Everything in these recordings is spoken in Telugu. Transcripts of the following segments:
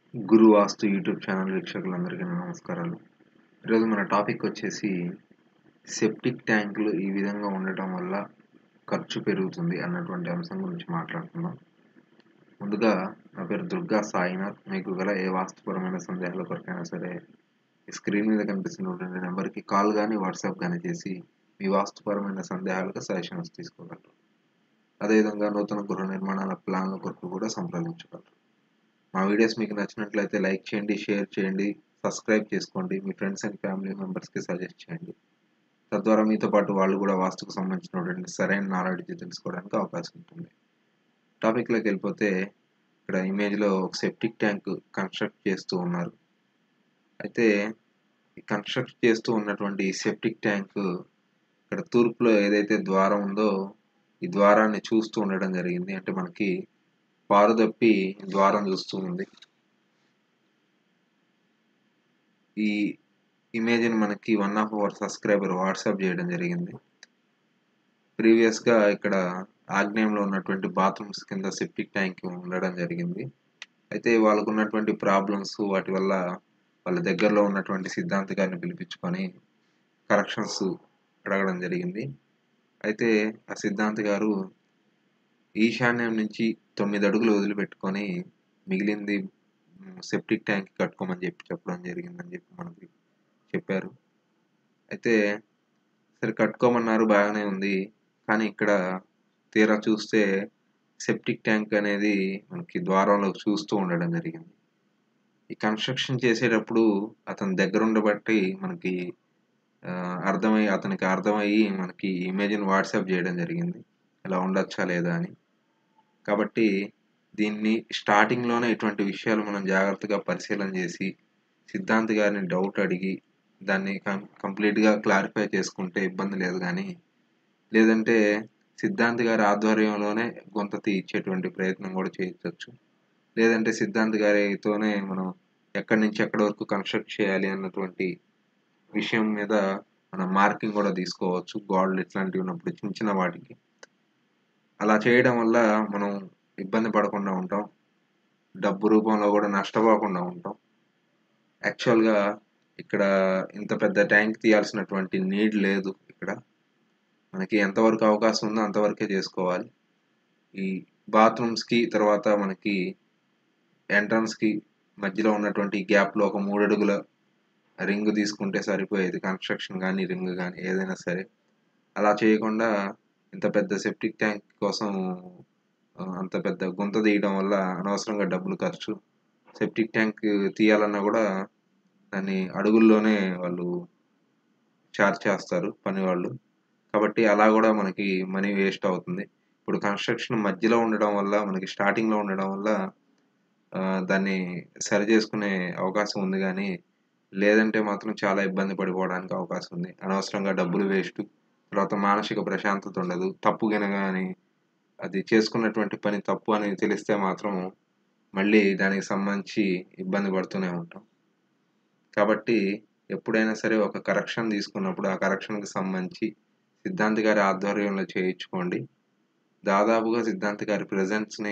గురు వాస్తు యూట్యూబ్ ఛానల్ వీక్షకులందరికీ నా నమస్కారాలు ఈరోజు మన టాపిక్ వచ్చేసి సెప్టిక్ ట్యాంకులు ఈ విధంగా ఉండటం వల్ల ఖర్చు పెరుగుతుంది అన్నటువంటి అంశం గురించి మాట్లాడుకుందాం ముందుగా నా పేరు దుర్గా సాయినాథ్ మీకు గల ఏ వాస్తుపరమైన సందేహాల కొరకైనా సరే ఈ స్క్రీన్ మీద కనిపిస్తున్నటువంటి నెంబర్కి కాల్ కానీ వాట్సాప్ కానీ చేసి మీ వాస్తుపరమైన సందేహాలకు సజెషన్స్ తీసుకోగలరు అదేవిధంగా నూతన గృహ నిర్మాణాల ప్లాన్ల కొరకు కూడా సంప్రదించగలరు మా వీడియోస్ మీకు నచ్చినట్లయితే లైక్ చేయండి షేర్ చేయండి సబ్స్క్రైబ్ చేసుకోండి మీ ఫ్రెండ్స్ అండ్ ఫ్యామిలీ మెంబర్స్కి సజెస్ట్ చేయండి తద్వారా మీతో పాటు వాళ్ళు కూడా వాస్తుకు సంబంధించినటువంటి సరైన నాలెడ్జ్ తెలుసుకోవడానికి అవకాశం ఉంటుంది టాపిక్లోకి వెళ్ళిపోతే ఇక్కడ ఇమేజ్లో ఒక సెప్టిక్ ట్యాంక్ కన్స్ట్రక్ట్ చేస్తూ ఉన్నారు అయితే ఈ కన్స్ట్రక్ట్ చేస్తూ ఉన్నటువంటి ఈ సెప్టిక్ ట్యాంక్ ఇక్కడ తూర్పులో ఏదైతే ద్వారం ఉందో ఈ ద్వారాన్ని చూస్తూ ఉండడం జరిగింది అంటే మనకి పారుదప్పి ద్వారం చూస్తూ ఉంది ఈ ఇమేజ్ని మనకి one of our subscriber WhatsApp చేయడం జరిగింది ప్రీవియస్గా ఇక్కడ ఆగ్నేయంలో ఉన్నటువంటి బాత్రూమ్స్ కింద సెప్టిక్ ట్యాంక్ ఉండడం జరిగింది అయితే వాళ్ళకు ఉన్నటువంటి ప్రాబ్లమ్స్ వాటి వల్ల వాళ్ళ దగ్గరలో ఉన్నటువంటి సిద్ధాంత గారిని పిలిపించుకొని కరెక్షన్స్ అడగడం జరిగింది అయితే ఆ సిద్ధాంత్ గారు ఈశాన్యం నుంచి తొమ్మిది అడుగులు వదిలిపెట్టుకొని మిగిలింది సెప్టిక్ ట్యాంక్ కట్టుకోమని చెప్పి చెప్పడం జరిగిందని చెప్పి మనకి చెప్పారు అయితే సరే కట్టుకోమన్నారు బాగానే ఉంది కానీ ఇక్కడ తీరా చూస్తే సెప్టిక్ ట్యాంక్ అనేది మనకి ద్వారంలో చూస్తూ ఉండడం జరిగింది ఈ కన్స్ట్రక్షన్ చేసేటప్పుడు అతని దగ్గర ఉండబట్టి మనకి అర్థమై అతనికి అర్థమయ్యి మనకి ఇమేజ్ని వాట్సాప్ చేయడం జరిగింది ఇలా ఉండొచ్చా లేదా అని కాబట్టి దీన్ని స్టార్టింగ్లోనే ఇటువంటి విషయాలు మనం జాగ్రత్తగా పరిశీలన చేసి సిద్ధాంత్ గారిని డౌట్ అడిగి దాన్ని కం కంప్లీట్గా క్లారిఫై చేసుకుంటే ఇబ్బంది లేదు కానీ లేదంటే సిద్ధాంత్ గారి ఆధ్వర్యంలోనే గొంత తీర్చేటువంటి ప్రయత్నం కూడా చేయొచ్చు లేదంటే సిద్ధాంత్ గారితోనే మనం ఎక్కడి నుంచి ఎక్కడి వరకు కన్స్ట్రక్ట్ చేయాలి అన్నటువంటి విషయం మీద మనం మార్కింగ్ కూడా తీసుకోవచ్చు గోడలు ఇట్లాంటివి ఉన్నప్పుడు చిన్న చిన్న వాటికి అలా చేయడం వల్ల మనం ఇబ్బంది పడకుండా ఉంటాం డబ్బు రూపంలో కూడా నష్టపోకుండా ఉంటాం యాక్చువల్గా ఇక్కడ ఇంత పెద్ద ట్యాంక్ తీయాల్సినటువంటి నీడ్ లేదు ఇక్కడ మనకి ఎంతవరకు అవకాశం ఉందో అంతవరకే చేసుకోవాలి ఈ బాత్రూమ్స్కి తర్వాత మనకి ఎంట్రన్స్కి మధ్యలో ఉన్నటువంటి గ్యాప్లో ఒక మూడు అడుగుల రింగ్ తీసుకుంటే సరిపోయేది కన్స్ట్రక్షన్ కానీ రింగ్ కానీ ఏదైనా సరే అలా చేయకుండా ఇంత పెద్ద సెప్టిక్ ట్యాంక్ కోసం అంత పెద్ద గుంత తీయడం వల్ల అనవసరంగా డబ్బులు ఖర్చు సెప్టిక్ ట్యాంక్ తీయాలన్నా కూడా దాన్ని అడుగుల్లోనే వాళ్ళు చార్జ్ చేస్తారు పని వాళ్ళు కాబట్టి అలా కూడా మనకి మనీ వేస్ట్ అవుతుంది ఇప్పుడు కన్స్ట్రక్షన్ మధ్యలో ఉండడం వల్ల మనకి స్టార్టింగ్లో ఉండడం వల్ల దాన్ని సరి చేసుకునే అవకాశం ఉంది కానీ లేదంటే మాత్రం చాలా ఇబ్బంది పడిపోవడానికి అవకాశం ఉంది అనవసరంగా డబ్బులు వేస్ట్ తర్వాత మానసిక ప్రశాంతత ఉండదు తప్పు కానీ అది చేసుకున్నటువంటి పని తప్పు అని తెలిస్తే మాత్రం మళ్ళీ దానికి సంబంధించి ఇబ్బంది పడుతూనే ఉంటాం కాబట్టి ఎప్పుడైనా సరే ఒక కరెక్షన్ తీసుకున్నప్పుడు ఆ కరెక్షన్కి సంబంధించి సిద్ధాంత్ గారి ఆధ్వర్యంలో చేయించుకోండి దాదాపుగా సిద్ధాంత్ గారి ప్రజెన్స్ని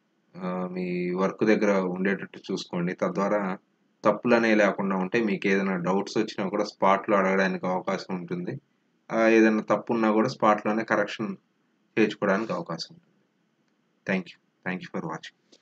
మీ వర్క్ దగ్గర ఉండేటట్టు చూసుకోండి తద్వారా తప్పులు అనేవి లేకుండా ఉంటే మీకు ఏదైనా డౌట్స్ వచ్చినా కూడా స్పాట్లో అడగడానికి అవకాశం ఉంటుంది ఏదైనా తప్పు ఉన్నా కూడా స్పాట్లోనే కరెక్షన్ చేయించుకోవడానికి అవకాశం ఉంటుంది thank you thank you for watching